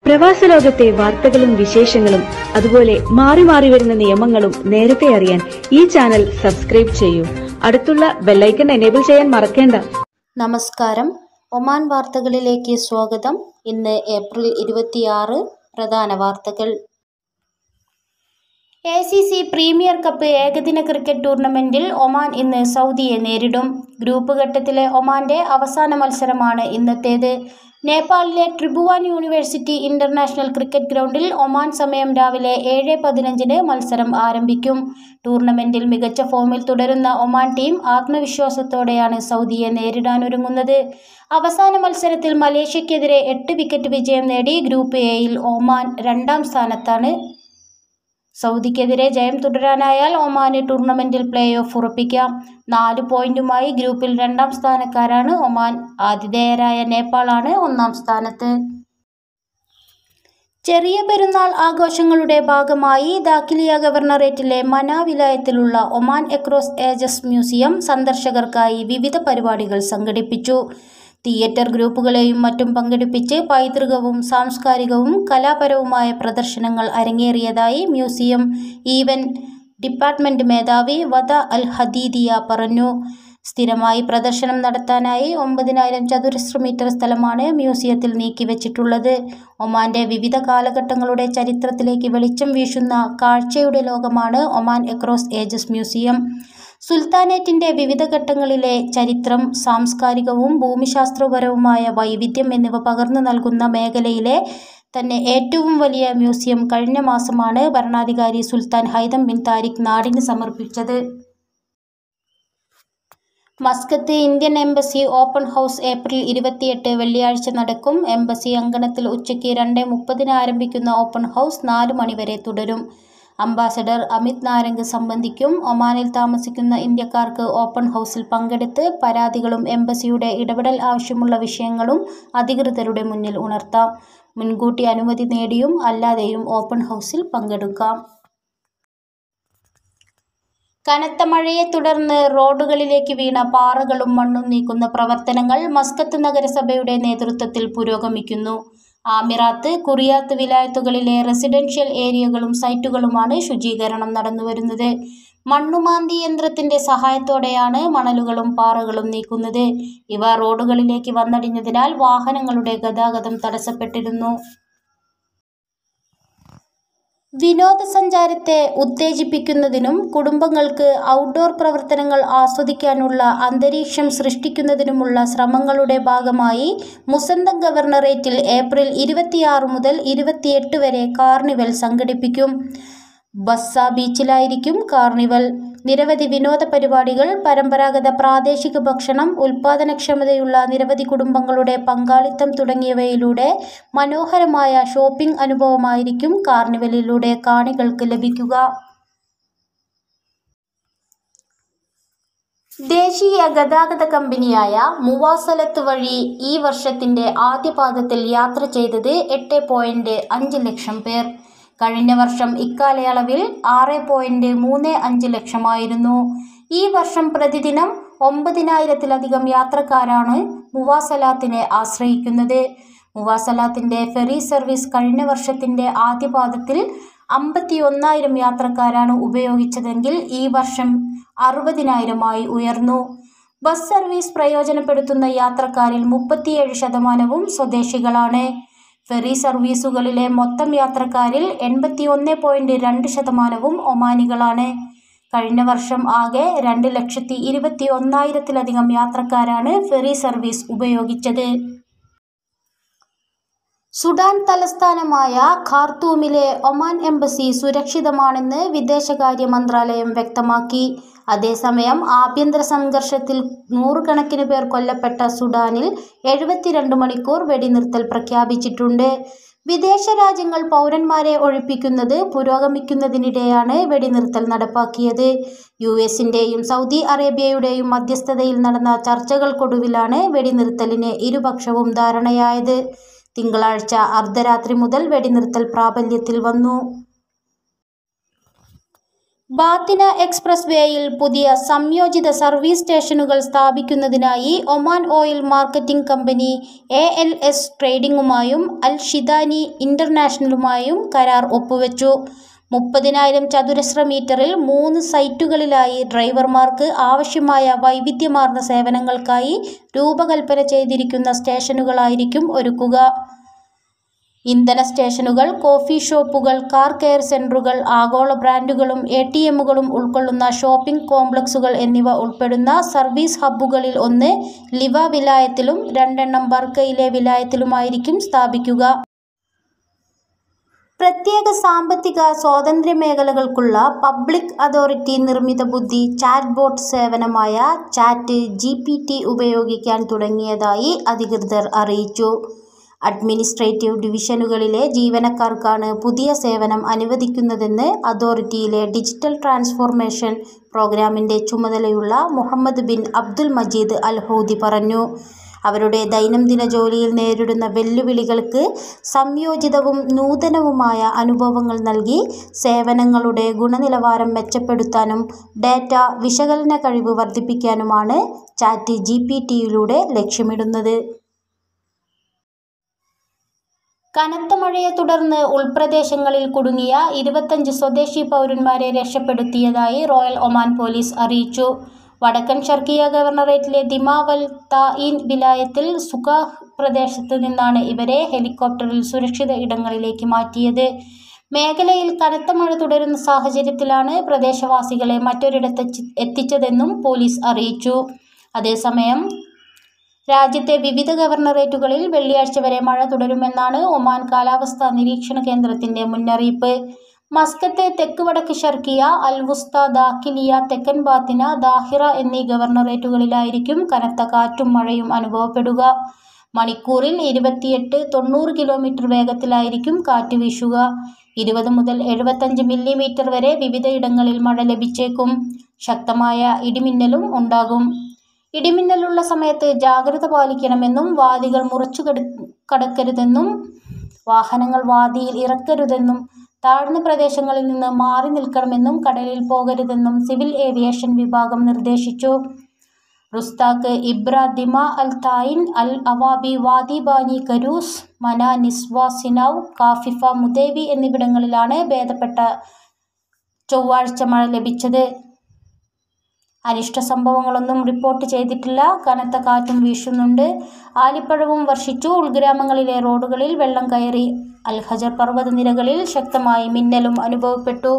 പ്രവാസ ലോകത്തെ വാർത്തകളും വിശേഷങ്ങളും അതുപോലെ മാറി മാറി വരുന്ന നിയമങ്ങളും നേരത്തെ അറിയാൻ ഈ ചാനൽ സബ്സ്ക്രൈബ് ചെയ്യൂ അടുത്തുള്ള ബെല്ലൈക്കൺ എനേബിൾ ചെയ്യാൻ മറക്കേണ്ട നമസ്കാരം ഒമാൻ വാർത്തകളിലേക്ക് സ്വാഗതം ഇന്ന് ഏപ്രിൽ ഇരുപത്തിയാറ് പ്രധാന വാർത്തകൾ A C C premier cup ഏകദിന ക്രിക്കറ്റ് ടൂർണമെന്റിൽ ഒമാൻ ഇന്ന് സൗദിയെ നേരിടും ഗ്രൂപ്പ് ഘട്ടത്തിലെ ഒമാന്റെ അവസാന മത്സരമാണ് ഇന്നത്തേത് നേപ്പാളിലെ ട്രിബുവാൻ യൂണിവേഴ്സിറ്റി ഇന്റർനാഷണൽ ക്രിക്കറ്റ് ഗ്രൗണ്ടിൽ ഒമാൻ സമയം രാവിലെ ഏഴ് പതിനഞ്ചിന് മത്സരം ആരംഭിക്കും ടൂർണമെന്റിൽ മികച്ച ഫോമിൽ തുടരുന്ന ഒമാൻ ടീം ആത്മവിശ്വാസത്തോടെയാണ് സൗദിയെ നേരിടാനൊരുങ്ങുന്നത് അവസാന മത്സരത്തിൽ മലേഷ്യക്കെതിരെ എട്ട് വിക്കറ്റ് വിജയം നേടി ഗ്രൂപ്പ് എയിൽ ഒമാൻ രണ്ടാം സ്ഥാനത്താണ് സൗദിക്കെതിരെ ജയം തുടരാനായാൽ ഒമാന് ടൂർണമെന്റിൽ പ്ലേ ഓഫ് ഉറപ്പിക്കാം നാല് പോയിന്റുമായി ഗ്രൂപ്പിൽ രണ്ടാം സ്ഥാനക്കാരാണ് ഒമാൻ ആതിഥേയരായ നേപ്പാളാണ് ഒന്നാം സ്ഥാനത്ത് ചെറിയ പെരുന്നാൾ ആഘോഷങ്ങളുടെ ഭാഗമായി ദാഖിലിയ ഗവർണറേറ്റിലെ മന വിലായത്തിലുള്ള ഒമാൻ എക്രോസ് ഏജസ് മ്യൂസിയം സന്ദർശകർക്കായി വിവിധ പരിപാടികൾ സംഘടിപ്പിച്ചു തിയേറ്റർ ഗ്രൂപ്പുകളെയും മറ്റും പങ്കെടുപ്പിച്ച് പൈതൃകവും സാംസ്കാരികവും കലാപരവുമായ പ്രദർശനങ്ങൾ അരങ്ങേറിയതായി മ്യൂസിയം ഈവന്റ് ഡിപ്പാർട്ട്മെന്റ് മേധാവി വദ അൽ ഹദീദിയ പറഞ്ഞു സ്ഥിരമായി പ്രദർശനം നടത്താനായി ഒമ്പതിനായിരം ചതുരശ്ര മീറ്റർ സ്ഥലമാണ് മ്യൂസിയത്തിൽ നീക്കിവച്ചിട്ടുള്ളത് ഒമാന്റെ വിവിധ കാലഘട്ടങ്ങളുടെ ചരിത്രത്തിലേക്ക് വെളിച്ചം വീശുന്ന കാഴ്ചയുടെ ലോകമാണ് ഒമാൻ എക്രോസ് ഏജസ് മ്യൂസിയം സുൽത്താനേറ്റിന്റെ വിവിധ ഘട്ടങ്ങളിലെ ചരിത്രം സാംസ്കാരികവും ഭൂമിശാസ്ത്രപരവുമായ വൈവിധ്യം എന്നിവ പകർന്നു നൽകുന്ന മേഖലയിലെ തന്നെ ഏറ്റവും വലിയ മ്യൂസിയം കഴിഞ്ഞ മാസമാണ് ഭരണാധികാരി സുൽത്താൻ ഹൈതം ബിൻ താരിഖ് നാടിന് സമർപ്പിച്ചത് Muscat Indian embassy open house April ഇരുപത്തിയെട്ട് വെള്ളിയാഴ്ച നടക്കും എംബസി അങ്കണത്തിൽ ഉച്ചയ്ക്ക് രണ്ട് മുപ്പതിന് ആരംഭിക്കുന്ന ഓപ്പൺ ഹൗസ് നാല് മണിവരെ തുടരും അംബാസഡർ അമിത് നാരംഗ് സംബന്ധിക്കും ഒമാനിൽ താമസിക്കുന്ന ഇന്ത്യക്കാർക്ക് ഓപ്പൺ ഹൗസിൽ പങ്കെടുത്ത് പരാതികളും എംബസിയുടെ ഇടപെടൽ ആവശ്യമുള്ള വിഷയങ്ങളും അധികൃതരുടെ മുന്നിൽ ഉണർത്താം മുൻകൂട്ടി അനുമതി നേടിയും അല്ലാതെയും ഓപ്പൺ ഹൗസിൽ പങ്കെടുക്കാം കനത്ത മഴയെ തുടർന്ന് റോഡുകളിലേക്ക് വീണ പാറകളും മണ്ണും നീക്കുന്ന പ്രവർത്തനങ്ങൾ മസ്കത്ത് നഗരസഭയുടെ നേതൃത്വത്തിൽ പുരോഗമിക്കുന്നു ആമിറാത്ത് കുറിയാത്ത് വിലായത്തുകളിലെ റെസിഡൻഷ്യൽ ഏരിയകളും സൈറ്റുകളുമാണ് ശുചീകരണം നടന്നുവരുന്നത് മണ്ണുമാന്തി യന്ത്രത്തിന്റെ സഹായത്തോടെയാണ് മണലുകളും പാറകളും നീക്കുന്നത് ഇവ റോഡുകളിലേക്ക് വന്നടിഞ്ഞതിനാൽ വാഹനങ്ങളുടെ ഗതാഗതം തടസ്സപ്പെട്ടിരുന്നു വിനോദസഞ്ചാരത്തെ ഉത്തേജിപ്പിക്കുന്നതിനും കുടുംബങ്ങൾക്ക് ഔട്ട്ഡോർ പ്രവർത്തനങ്ങൾ ആസ്വദിക്കാനുള്ള അന്തരീക്ഷം സൃഷ്ടിക്കുന്നതിനുമുള്ള ശ്രമങ്ങളുടെ ഭാഗമായി മുസന്തം ഗവർണറേറ്റിൽ ഏപ്രിൽ ഇരുപത്തിയാറ് മുതൽ ഇരുപത്തിയെട്ട് വരെ കാർണിവൽ സംഘടിപ്പിക്കും ബസ്സ ബീച്ചിലായിരിക്കും കാർണിവൽ നിരവധി വിനോദ പരിപാടികൾ പരമ്പരാഗത പ്രാദേശിക ഭക്ഷണം ഉൽപാദനക്ഷമതയുള്ള നിരവധി കുടുംബങ്ങളുടെ പങ്കാളിത്തം തുടങ്ങിയവയിലൂടെ മനോഹരമായ ഷോപ്പിംഗ് അനുഭവമായിരിക്കും കാർണിവലിലൂടെ കാണികൾക്ക് ലഭിക്കുക ദേശീയ ഗതാഗത കമ്പനിയായ മുവാസലത്ത് വഴി ഈ വർഷത്തിന്റെ ആദ്യപാദത്തിൽ യാത്ര ചെയ്തത് എട്ട് പോയിന്റ് അഞ്ച് ലക്ഷം പേർ കഴിഞ്ഞ വർഷം ഇക്കാലയളവിൽ ആറ് പോയിന്റ് മൂന്ന് അഞ്ച് ലക്ഷമായിരുന്നു ഈ വർഷം പ്രതിദിനം ഒമ്പതിനായിരത്തിലധികം യാത്രക്കാരാണ് മുവാസലാത്തിനെ ആശ്രയിക്കുന്നത് മുവാസലാത്തിന്റെ ഫെറി സർവീസ് കഴിഞ്ഞ വർഷത്തിന്റെ ആദ്യപാദത്തിൽ അമ്പത്തി ഒന്നായിരം യാത്രക്കാരാണ് ഉപയോഗിച്ചതെങ്കിൽ ഈ വർഷം അറുപതിനായിരമായി ഉയർന്നു ബസ് സർവീസ് പ്രയോജനപ്പെടുത്തുന്ന യാത്രക്കാരിൽ മുപ്പത്തിയേഴ് ശതമാനവും സ്വദേശികളാണ് ഫെറി സർവീസുകളിലെ മൊത്തം യാത്രക്കാരിൽ എൺപത്തി ഒന്ന് പോയിന്റ് രണ്ട് ശതമാനവും ഒമാനികളാണ് കഴിഞ്ഞ വർഷം ആകെ രണ്ട് ലക്ഷത്തി ഇരുപത്തി ഒന്നായിരത്തിലധികം യാത്രക്കാരാണ് ഫെറി സർവീസ് ഉപയോഗിച്ചത് സുഡാൻ തലസ്ഥാനമായ ഖാർത്തൂമിലെ ഒമാൻ എംബസി സുരക്ഷിതമാണെന്ന് വിദേശകാര്യ മന്ത്രാലയം വ്യക്തമാക്കി അതേസമയം ആഭ്യന്തര സംഘർഷത്തിൽ നൂറുകണക്കിന് പേർ കൊല്ലപ്പെട്ട സുഡാനിൽ എഴുപത്തിരണ്ട് മണിക്കൂർ വെടിനിർത്തൽ പ്രഖ്യാപിച്ചിട്ടുണ്ട് വിദേശ രാജ്യങ്ങൾ പൗരന്മാരെ ഒഴിപ്പിക്കുന്നത് പുരോഗമിക്കുന്നതിനിടെയാണ് വെടിനിർത്തൽ നടപ്പാക്കിയത് യു എസിൻ്റെയും സൗദി അറേബ്യയുടെയും മധ്യസ്ഥതയിൽ നടന്ന ചർച്ചകൾക്കൊടുവിലാണ് വെടിനിർത്തലിന് ഇരുപക്ഷവും ധാരണയായത് തിങ്കളാഴ്ച അർദ്ധരാത്രി മുതൽ വെടിനിർത്തൽ പ്രാബല്യത്തിൽ വന്നു ബാത്തിന എക്സ്പ്രസ് വേയിൽ പുതിയ സംയോജിത സർവീസ് സ്റ്റേഷനുകൾ സ്ഥാപിക്കുന്നതിനായി Oman oil marketing company A L S ട്രേഡിംഗുമായും അൽ ഷിദാനി ഇന്റർനാഷണലുമായും കരാർ ഒപ്പുവെച്ചു മുപ്പതിനായിരം ചതുരശ്ര മീറ്ററിൽ മൂന്ന് സൈറ്റുകളിലായി ഡ്രൈവർമാർക്ക് ആവശ്യമായ വൈവിധ്യമാർന്ന സേവനങ്ങൾക്കായി രൂപകൽപ്പന ചെയ്തിരിക്കുന്ന സ്റ്റേഷനുകളായിരിക്കും ഒരുക്കുക ഇന്ധന സ്റ്റേഷനുകൾ കോഫി ഷോപ്പുകൾ കാർ കെയർ സെന്ററുകൾ ആഗോള ബ്രാൻഡുകളും എ ടി എമ്മുകളും ഉൾക്കൊള്ളുന്ന ഷോപ്പിംഗ് കോംപ്ലക്സുകൾ എന്നിവ ഉൾപ്പെടുന്ന സർവീസ് ഹബ്ബുകളിൽ ഒന്ന് ലിവ വിലായത്തിലും രണ്ടെണ്ണം ബർക്കയിലെ വിലായത്തിലുമായിരിക്കും സ്ഥാപിക്കുക പ്രത്യേക സാമ്പത്തിക സ്വാതന്ത്ര്യ മേഖലകൾക്കുള്ള പബ്ലിക് അതോറിറ്റി നിർമ്മിത ബുദ്ധി ചാറ്റ് ബോട്ട് സേവനമായ ചാറ്റ് ജി പി ടി ഉപയോഗിക്കാൻ തുടങ്ങിയതായി അധികൃതർ അറിയിച്ചു അഡ്മിനിസ്ട്രേറ്റീവ് ഡിവിഷനുകളിലെ ജീവനക്കാർക്കാണ് പുതിയ സേവനം അനുവദിക്കുന്നതെന്ന് അതോറിറ്റിയിലെ ഡിജിറ്റൽ ട്രാൻസ്ഫോർമേഷൻ പ്രോഗ്രാമിൻ്റെ ചുമതലയുള്ള Muhammad bin Abdul Majeed Al Hoodi പറഞ്ഞു അവരുടെ ദൈനംദിന ജോലിയിൽ നേരിടുന്ന വെല്ലുവിളികൾക്ക് സംയോജിതവും നൂതനവുമായ അനുഭവങ്ങൾ നൽകി സേവനങ്ങളുടെ ഗുണനിലവാരം മെച്ചപ്പെടുത്താനും ഡാറ്റ വിശകലന കഴിവ് വർദ്ധിപ്പിക്കാനുമാണ് ചാറ്റ് ജി പി ടിയിലൂടെ ലക്ഷ്യമിടുന്നത് കനത്ത മഴയെ തുടർന്ന് ഉൾപ്രദേശങ്ങളിൽ കുടുങ്ങിയ ഇരുപത്തഞ്ച് സ്വദേശി പൗരന്മാരെ രക്ഷപ്പെടുത്തിയതായി റോയൽ ഒമാൻ പോലീസ് അറിയിച്ചു വടക്കൻ ഷർക്കിയ ഗവർണറേറ്റിലെ ദിമാവൽ തായിൻ വിലായത്തിൽ സുഖാഹ് പ്രദേശത്ത് നിന്നാണ് ഇവരെ ഹെലികോപ്റ്ററിൽ സുരക്ഷിത ഇടങ്ങളിലേക്ക് മാറ്റിയത് മേഖലയിൽ കനത്ത മഴ തുടരുന്ന സാഹചര്യത്തിലാണ് പ്രദേശവാസികളെ മറ്റൊരിടത്ത് എത്തിച്ചതെന്നും പോലീസ് അറിയിച്ചു അതേസമയം രാജ്യത്തെ വിവിധ ഗവർണറേറ്റുകളിൽ വെള്ളിയാഴ്ച വരെ മഴ തുടരുമെന്നാണ് ഒമാൻ കാലാവസ്ഥാ നിരീക്ഷണ കേന്ദ്രത്തിന്റെ മുന്നറിയിപ്പ് മസ്കത്തെ തെക്ക് വടക്ക് ഷർക്കിയ അൽവുസ്ത ദാഖിലിയ തെക്കൻ ബാത്തിന ദാഹിറ എന്നീ ഗവർണറേറ്റുകളിലായിരിക്കും കനത്ത കാറ്റും മഴയും അനുഭവപ്പെടുക മണിക്കൂറിൽ ഇരുപത്തിയെട്ട് തൊണ്ണൂറ് കിലോമീറ്റർ വേഗത്തിലായിരിക്കും കാറ്റ് വീശുക ഇരുപത് മുതൽ എഴുപത്തഞ്ച് മില്ലിമീറ്റർ വരെ വിവിധയിടങ്ങളിൽ മഴ ലഭിച്ചേക്കും ശക്തമായ ഇടിമിന്നലും ഉണ്ടാകും ഇടിമിന്നലുള്ള സമയത്ത് ജാഗ്രത പാലിക്കണമെന്നും വാദികൾ മുറിച്ചു കട കടക്കരുതെന്നും വാഹനങ്ങൾ വാദിയിൽ ഇറക്കരുതെന്നും താഴ്ന്ന പ്രദേശങ്ങളിൽ നിന്ന് മാറി നിൽക്കണമെന്നും കടലിൽ പോകരുതെന്നും സിവിൽ ഏവിയേഷൻ വിഭാഗം നിർദ്ദേശിച്ചു Rustaq Ibra Dima Al Tayeen Al Awabi Wadi Bani Kharus Manah Nizwa Sinaw Kafifa Mudaibi എന്നിവിടങ്ങളിലാണ് ഭേദപ്പെട്ട ചൊവ്വാഴ്ച മഴ ലഭിച്ചത് അനിഷ്ട സംഭവങ്ങളൊന്നും റിപ്പോർട്ട് ചെയ്തിട്ടില്ല കനത്ത കാറ്റും വീശുന്നുണ്ട് ആലിപ്പഴവും വർഷിച്ചു ഉൾഗ്രാമങ്ങളിലെ റോഡുകളിൽ വെള്ളം കയറി അൽഹജർ പർവ്വതനിരകളിൽ ശക്തമായി മിന്നലും അനുഭവപ്പെട്ടു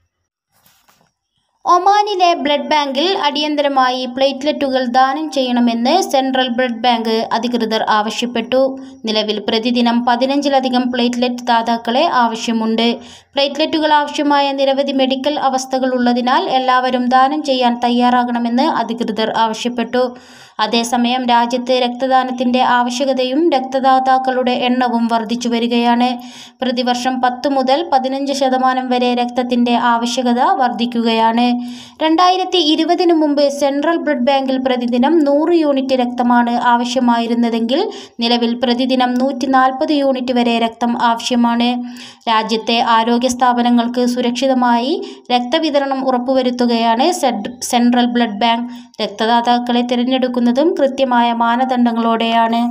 ഒമാനിലെ ബ്ലഡ് ബാങ്കിൽ അടിയന്തരമായി പ്ലേറ്റ്ലെറ്റുകൾ ദാനം ചെയ്യണമെന്ന് സെൻട്രൽ ബ്ലഡ് ബാങ്ക് അധികൃതർ ആവശ്യപ്പെട്ടു നിലവിൽ പ്രതിദിനം പതിനഞ്ചിലധികം പ്ലേറ്റ്ലെറ്റ് ദാതാക്കളെ ആവശ്യമുണ്ട് പ്ലേറ്റ്ലെറ്റുകൾ ആവശ്യമായ നിരവധി മെഡിക്കൽ അവസ്ഥകൾ ഉള്ളതിനാൽ എല്ലാവരും ദാനം ചെയ്യാൻ തയ്യാറാകണമെന്ന് അധികൃതർ ആവശ്യപ്പെട്ടു അതേസമയം രാജ്യത്ത് രക്തദാനത്തിന്റെ ആവശ്യകതയും രക്തദാതാക്കളുടെ എണ്ണവും വർദ്ധിച്ചു വരികയാണ് പ്രതിവർഷം പത്ത് മുതൽ പതിനഞ്ച് ശതമാനം വരെ രക്തത്തിന്റെ ആവശ്യകത വർദ്ധിക്കുകയാണ് രണ്ടായിരത്തി ഇരുപതിനു മുമ്പ് സെൻട്രൽ ബ്ലഡ് ബാങ്കിൽ പ്രതിദിനം നൂറ് യൂണിറ്റ് രക്തമാണ് ആവശ്യമായിരുന്നതെങ്കിൽ നിലവിൽ പ്രതിദിനം നൂറ്റി നാൽപ്പത് യൂണിറ്റ് വരെ രക്തം ആവശ്യമാണ് രാജ്യത്തെ ആരോഗ്യ സ്ഥാപനങ്ങൾക്ക് സുരക്ഷിതമായി രക്തവിതരണം ഉറപ്പുവരുത്തുകയാണ് സെഡ്- സെൻട്രൽ ബ്ലഡ് ബാങ്ക് രക്തദാതാക്കളെ തിരഞ്ഞെടുക്കുന്നതും കൃത്യമായ മാനദണ്ഡങ്ങളോടെയാണ്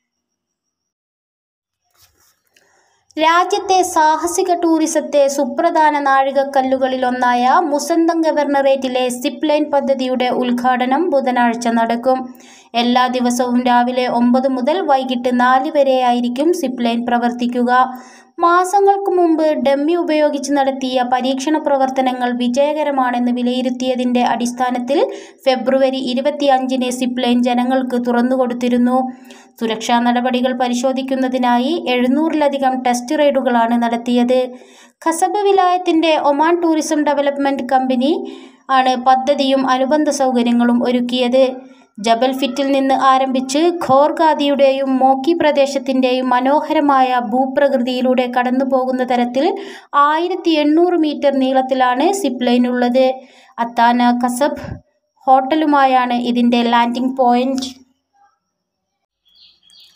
രാജ്യത്തെ സാഹസിക ടൂറിസത്തെ സുപ്രധാന നാഴികക്കല്ലുകളിലൊന്നായ മുസന്തം ഗവർണറേറ്റിലെ സിപ്പ് ലൈൻ പദ്ധതിയുടെ ഉദ്ഘാടനം ബുധനാഴ്ച നടക്കും എല്ലാ ദിവസവും രാവിലെ ഒമ്പത് മുതൽ വൈകിട്ട് നാല് വരെയായിരിക്കും സിപ്പ് ലൈൻ പ്രവർത്തിക്കുക മാസങ്ങൾക്ക് മുമ്പ് ഡമ്മി ഉപയോഗിച്ച് നടത്തിയ പരീക്ഷണ പ്രവർത്തനങ്ങൾ വിജയകരമാണെന്ന് വിലയിരുത്തിയതിന്റെ അടിസ്ഥാനത്തിൽ ഫെബ്രുവരി ഇരുപത്തിയഞ്ചിന് സിപ്പ് ലൈൻ ജനങ്ങൾക്ക് തുറന്നുകൊടുത്തിരുന്നു സുരക്ഷാ നടപടികൾ പരിശോധിക്കുന്നതിനായി എഴുന്നൂറിലധികം ടെസ്റ്റ് റൈഡുകളാണ് നടത്തിയത് ഖസബ് വിലായത്തിന്റെ ഒമാൻ ടൂറിസം ഡെവലപ്മെന്റ് കമ്പനി ആണ് പദ്ധതിയും അനുബന്ധ സൗകര്യങ്ങളും ഒരുക്കിയത് ജബൽ ഫിറ്റിൽ നിന്ന് ആരംഭിച്ച് ഖോർഗാദിയുടെയും മോക്കി പ്രദേശത്തിൻ്റെയും മനോഹരമായ ഭൂപ്രകൃതിയിലൂടെ കടന്നു പോകുന്ന തരത്തിൽ ആയിരത്തി എണ്ണൂറ് മീറ്റർ നീളത്തിലാണ് സിപ്പ് ലൈൻ ഉള്ളത് അത്താന കസബ് ഹോട്ടലുമായാണ് ഇതിൻ്റെ ലാൻഡിംഗ് പോയിന്റ്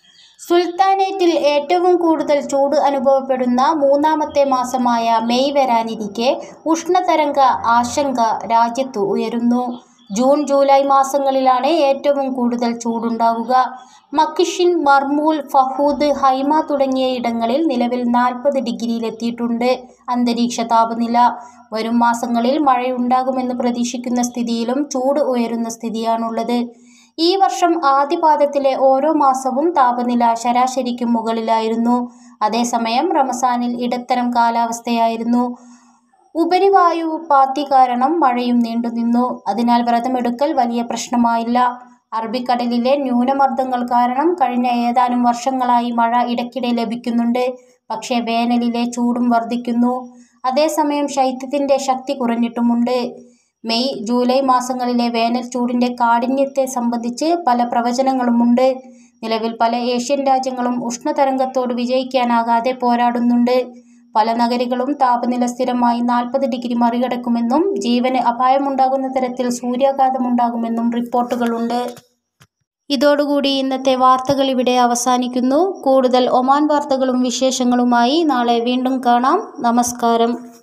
സുൽത്താനേറ്റിൽ ഏറ്റവും കൂടുതൽ ചൂട് അനുഭവപ്പെടുന്ന മൂന്നാമത്തെ മാസമായ മെയ് വരാനിരിക്കെ ഉഷ്ണതരംഗ ആശങ്ക രാജ്യത്തു ഉയരുന്നു ജൂൺ ജൂലൈ മാസങ്ങളിലാണ് ഏറ്റവും കൂടുതൽ ചൂടുണ്ടാവുക മക്കിഷിൻ മർമൂൽ ഫഹൂദ് ഹൈമ തുടങ്ങിയ ഇടങ്ങളിൽ നിലവിൽ നാൽപ്പത് ഡിഗ്രിയിലെത്തിയിട്ടുണ്ട് അന്തരീക്ഷ താപനില വരും മാസങ്ങളിൽ മഴയുണ്ടാകുമെന്ന് പ്രതീക്ഷിക്കുന്ന സ്ഥിതിയിലും ചൂട് ഉയരുന്ന സ്ഥിതിയാണുള്ളത് ഈ വർഷം ആദ്യപാദത്തിലെ ഓരോ മാസവും താപനില ശരാശരിക്കും മുകളിലായിരുന്നു അതേസമയം റമസാനിൽ ഇടത്തരം കാലാവസ്ഥയായിരുന്നു ഉപരിവായു പാത്തി കാരണം മഴയും നീണ്ടുനിന്നു അതിനാൽ വ്രതമെടുക്കൽ വലിയ പ്രശ്നമായില്ല അറബിക്കടലിലെ ന്യൂനമർദ്ദങ്ങൾ കാരണം കഴിഞ്ഞ ഏതാനും വർഷങ്ങളായി മഴ ഇടയ്ക്കിടെ ലഭിക്കുന്നുണ്ട് പക്ഷേ വേനലിലെ ചൂടും വർദ്ധിക്കുന്നു അതേസമയം ശൈത്യത്തിൻ്റെ ശക്തി കുറഞ്ഞിട്ടുമുണ്ട് മെയ് ജൂലൈ മാസങ്ങളിലെ വേനൽ ചൂടിൻ്റെ കാഠിന്യത്തെ സംബന്ധിച്ച് പല പ്രവചനങ്ങളുമുണ്ട് നിലവിൽ പല ഏഷ്യൻ രാജ്യങ്ങളും ഉഷ്ണതരംഗത്തോട് വിജയിക്കാനാകാതെ പോരാടുന്നുണ്ട് പല നഗരികളും താപനില സ്ഥിരമായി നാൽപ്പത് ഡിഗ്രി മറികടക്കുമെന്നും ജീവന് അപായമുണ്ടാകുന്ന തരത്തിൽ സൂര്യാഘാതമുണ്ടാകുമെന്നും റിപ്പോർട്ടുകളുണ്ട് ഇതോടുകൂടി ഇന്നത്തെ വാർത്തകൾ ഇവിടെ അവസാനിക്കുന്നു കൂടുതൽ ഒമാൻ വാർത്തകളും വിശേഷങ്ങളുമായി നാളെ വീണ്ടും കാണാം നമസ്കാരം